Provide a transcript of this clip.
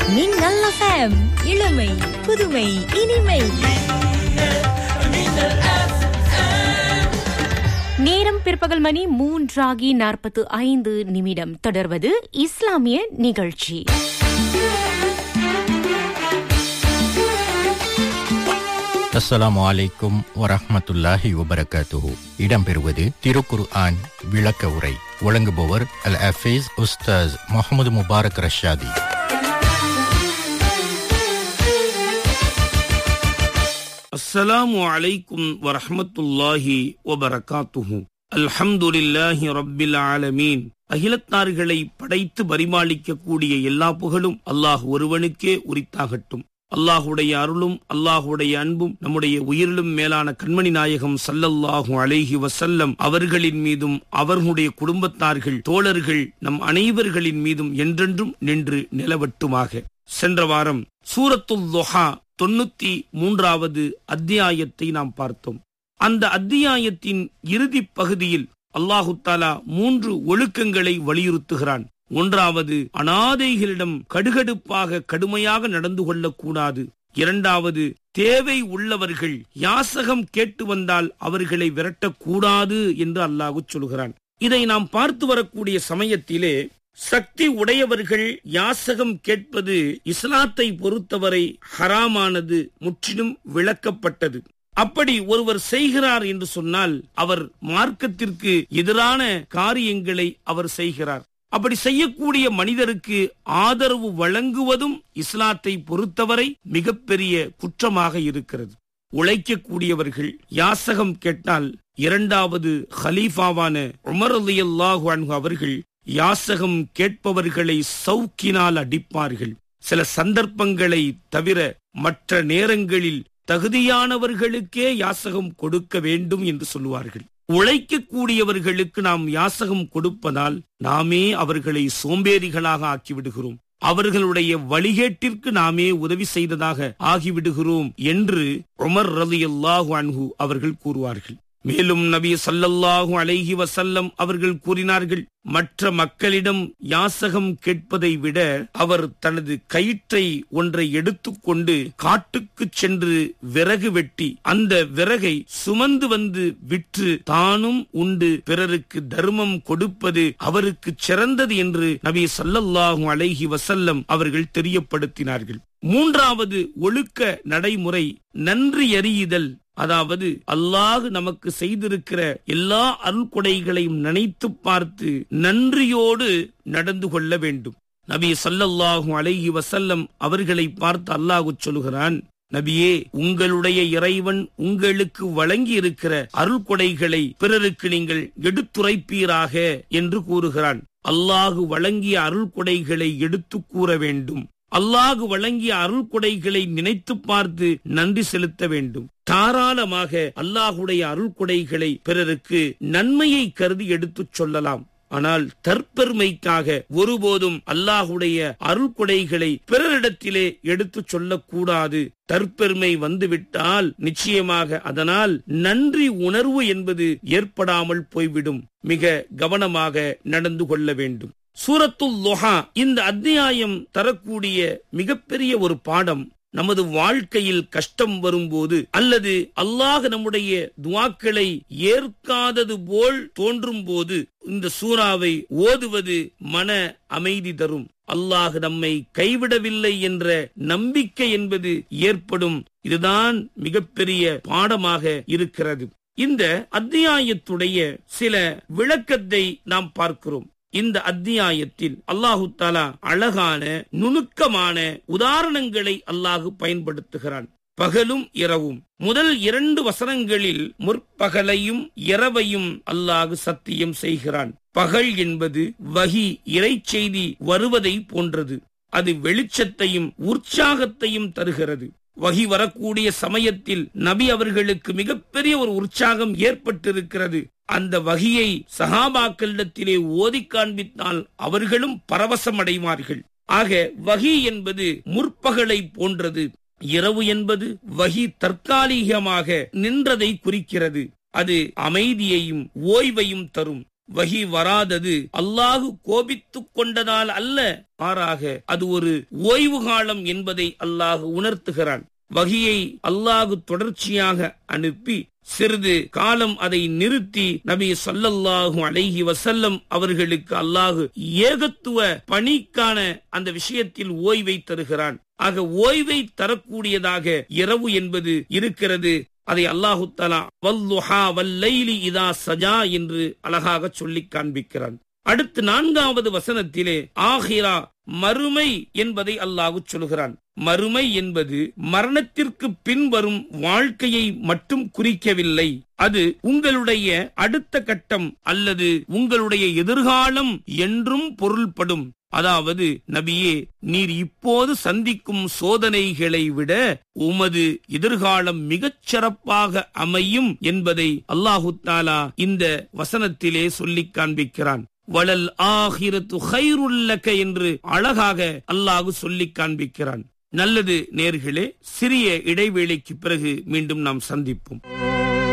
மின்னல் எஃப்எம் இளமை புதுமை இனிமை நேரம் பிற்பகல் மணி மூன்றாகி நாற்பத்து ஐந்து நிமிடம் தொடர்வது இஸ்லாமிய நிகழ்ச்சி அஸ்ஸலாமு அலைக்கும் வரஹ்மத்துல்லாஹி வபரகாத்துஹு இடம்பெறுவது திருக்குர் ஆன் விளக்க உரை வழங்குபவர் அல் அஃபீஸ் உஸ்தாஸ் முகமது முபாரக் ரஷாதி அஸ்ஸலாமு அலைக்கும் வரஹ்மத்துல்லாஹி வபரகாத்துஹு அல்ஹம்துலில்லாஹி ரப்பில் ஆலமீன் அகிலத்தார்களை படைத்து பரிமாளிக்கக்கூடிய எல்லா புகழும் அல்லாஹ் ஒருவனுக்கே உரித்தாகட்டும் அல்லாஹுடைய அருளும் அல்லாஹுடைய அன்பும் நம்முடைய உயிரிலும் மேலான கண்மணி நாயகம் சல்லல்லாஹு அலைஹி வசல்லம் அவர்களின் மீதும் அவர்களுடைய குடும்பத்தார்கள் தோழர்கள் நம் அனைவர்களின் மீதும் என்றென்றும் நின்று நிலவட்டுமாக சென்ற வாரம் சூரத்துல் தொஹா தொண்ணூத்தி மூன்றாவது அத்தியாயத்தை நாம் பார்த்தோம் அந்த அத்தியாயத்தின் இறுதி பகுதியில் அல்லாஹு தாலா மூன்று ஒழுக்கங்களை வலியுறுத்துகிறான் ஒன்றாவது அனாதைகளிடம் கடுகடுப்பாக கடுமையாக நடந்து கொள்ளக்கூடாது இரண்டாவது தேவை உள்ளவர்கள் யாசகம் கேட்டு வந்தால் அவர்களை விரட்டக்கூடாது என்று அல்லாஹு சொல்கிறான் இதை நாம் பார்த்து வரக்கூடிய சமயத்திலே சக்தி உடையவர்கள் யாசகம் கேட்பது இஸ்லாத்தை பொறுத்தவரை ஹராமானது முற்றிலும் விளக்கப்பட்டது அப்படி ஒருவர் செய்கிறார் என்று சொன்னால் அவர் மார்க்கத்திற்கு எதிரான காரியங்களை அவர் செய்கிறார் அப்படி செய்யக்கூடிய மனிதருக்கு ஆதரவு வழங்குவதும் இஸ்லாத்தை பொறுத்தவரை மிகப்பெரிய குற்றமாக இருக்கிறது உழைக்கக்கூடியவர்கள் யாசகம் கேட்டால் இரண்டாவது ஹலீஃபாவான உமர் அல்லாஹு அன்ஹு அவர்கள் யாசகம் கேட்பவர்களை சவுக்கினால் அடிப்பார்கள் சில சந்தர்ப்பங்களை தவிர மற்ற நேரங்களில் தகுதியானவர்களுக்கே யாசகம் கொடுக்க வேண்டும் என்று சொல்லுவார்கள் உழைக்கக்கூடியவர்களுக்கு நாம் யாசகம் கொடுப்பதால் நாமே அவர்களை சோம்பேறிகளாக ஆக்கிவிடுகிறோம் அவர்களுடைய வழிகேட்டிற்கு நாமே உதவி செய்ததாக ஆகிவிடுகிறோம் என்று உமர் ரலி அல்லாஹு அன்ஹு அவர்கள் கூறுவார்கள் மேலும் நபி சல்லல்லாஹு அலைஹி வசல்லம் அவர்கள் கூறினார்கள் மற்ற மக்களிடம் யாசகம் கேட்பதை விட அவர் தனது கயிற்றை ஒன்றை எடுத்துக்கொண்டு காட்டுக்கு சென்று விறகு வெட்டி அந்த விறகை சுமந்து வந்து விற்று தானும் உண்டு பிறருக்கு தர்மம் கொடுப்பது அவருக்கு சிறந்தது என்று நபி சல்லல்லாஹு அலைஹி வசல்லம் அவர்கள் தெரியப்படுத்தினார்கள் மூன்றாவது ஒழுக்க நடைமுறை நன்றி அறியுதல் அதாவது அல்லாஹ் நமக்கு செய்திருக்கிற எல்லா அருள்கொடைகளையும் நினைத்து பார்த்து நன்றியோடு நடந்து கொள்ள வேண்டும் நபி சல்லல்லாஹு அலைஹி வசல்லம் அவர்களை பார்த்து அல்லாஹு சொல்கிறான் நபியே உங்களுடைய இறைவன் உங்களுக்கு வழங்கி இருக்கிற அருள்கொடைகளை பிறருக்கு நீங்கள் எடுத்துரைப்பீராக என்று கூறுகிறான் அல்லாஹு வழங்கிய அருள்கொடைகளை எடுத்து கூற வேண்டும் அல்லாஹு வழங்கிய அருள் கொடைகளை நினைத்து பார்த்து நன்றி செலுத்த வேண்டும் தாராளமாக அல்லாஹுடைய அருள் கொடைகளை பிறருக்கு நன்மையை கருதி எடுத்துச் சொல்லலாம் ஆனால் தற்பெருமைக்காக ஒருபோதும் அல்லாஹுடைய அருள் கொடைகளை பிறரிடத்திலே எடுத்து சொல்லக்கூடாது தற்பெருமை வந்துவிட்டால் நிச்சயமாக அதனால் நன்றி உணர்வு என்பது ஏற்படாமல் போய்விடும் மிக கவனமாக நடந்து கொள்ள வேண்டும் சூரத்துல் லொஹா இந்த அத்தியாயம் தரக்கூடிய மிகப்பெரிய ஒரு பாடம் நமது வாழ்க்கையில் கஷ்டம் வரும்போது அல்லது அல்லாஹ் நம்முடைய துவாக்களை ஏற்காதது போல் தோன்றும் போது இந்த சூறாவை ஓதுவது மன அமைதி தரும் அல்லாஹ் நம்மை கைவிடவில்லை என்ற நம்பிக்கை என்பது ஏற்படும் இதுதான் மிகப்பெரிய பாடமாக இருக்கிறது இந்த அத்தியாயத்துடைய சில விளக்கத்தை நாம் பார்க்கிறோம் இந்த அத்தியாயத்தில் அல்லாஹு தாலா அழகான நுணுக்கமான உதாரணங்களை அல்லாஹு பயன்படுத்துகிறான் பகலும் இரவும் முதல் இரண்டு வசனங்களில் முற்பகலையும் இரவையும் அல்லாஹு சத்தியம் செய்கிறான் பகல் என்பது வகி இறை செய்தி வருவதை போன்றது அது வெளிச்சத்தையும் உற்சாகத்தையும் தருகிறது வகி வரக்கூடிய சமயத்தில் நபி அவர்களுக்கு மிகப்பெரிய ஒரு உற்சாகம் ஏற்பட்டிருக்கிறது அந்த வகியை சகாபாக்களிடத்திலே ஓதி காண்பித்தால் அவர்களும் பரவசம் அடைவார்கள் ஆக வகி என்பது முற்பகலை போன்றது இரவு என்பது வகி தற்காலிகமாக நின்றதை குறிக்கிறது அது அமைதியையும் ஓய்வையும் தரும் வகி வராதது அல்லாஹு கோபித்துக் கொண்டதால் அல்ல மாறாக அது ஒரு ஓய்வு காலம் என்பதை அல்லாஹ் உணர்த்துகிறான் வகியை அல்லாஹு தொடர்ச்சியாக அனுப்பி சிறிது காலம் அதை நிறுத்தி நபி சொல்லல்லாஹு அலைஹி வசல்லம் அவர்களுக்கு அல்லாஹு ஏகத்துவ பணிக்கான அந்த விஷயத்தில் ஓய்வை தருகிறான் ஆக ஓய்வை தரக்கூடியதாக இரவு என்பது இருக்கிறது அதை அல்லாஹு தலா வல்லுஹா வல்லைலி இதா சஜா என்று அழகாக சொல்லி காண்பிக்கிறான் அடுத்து நான்காவது வசனத்திலே ஆஹிரா மறுமை என்பதை அல்லாஹு சொல்கிறான் மறுமை என்பது மரணத்திற்கு பின் வரும் வாழ்க்கையை மட்டும் குறிக்கவில்லை அது உங்களுடைய அடுத்த கட்டம் அல்லது உங்களுடைய எதிர்காலம் என்றும் பொருள்படும் அதாவது நபியே நீர் இப்போது சந்திக்கும் சோதனைகளை விட உமது எதிர்காலம் மிகச் சிறப்பாக அமையும் என்பதை அல்லாஹு தாலா இந்த வசனத்திலே சொல்லிக் காண்பிக்கிறான் வளல் ஆகிரத்து ஹைருல்லக என்று அழகாக அல்லாஹு சொல்லிக் காண்பிக்கிறான் நல்லது நேர்களே சிறிய இடைவேளைக்கு பிறகு மீண்டும் நாம் சந்திப்போம்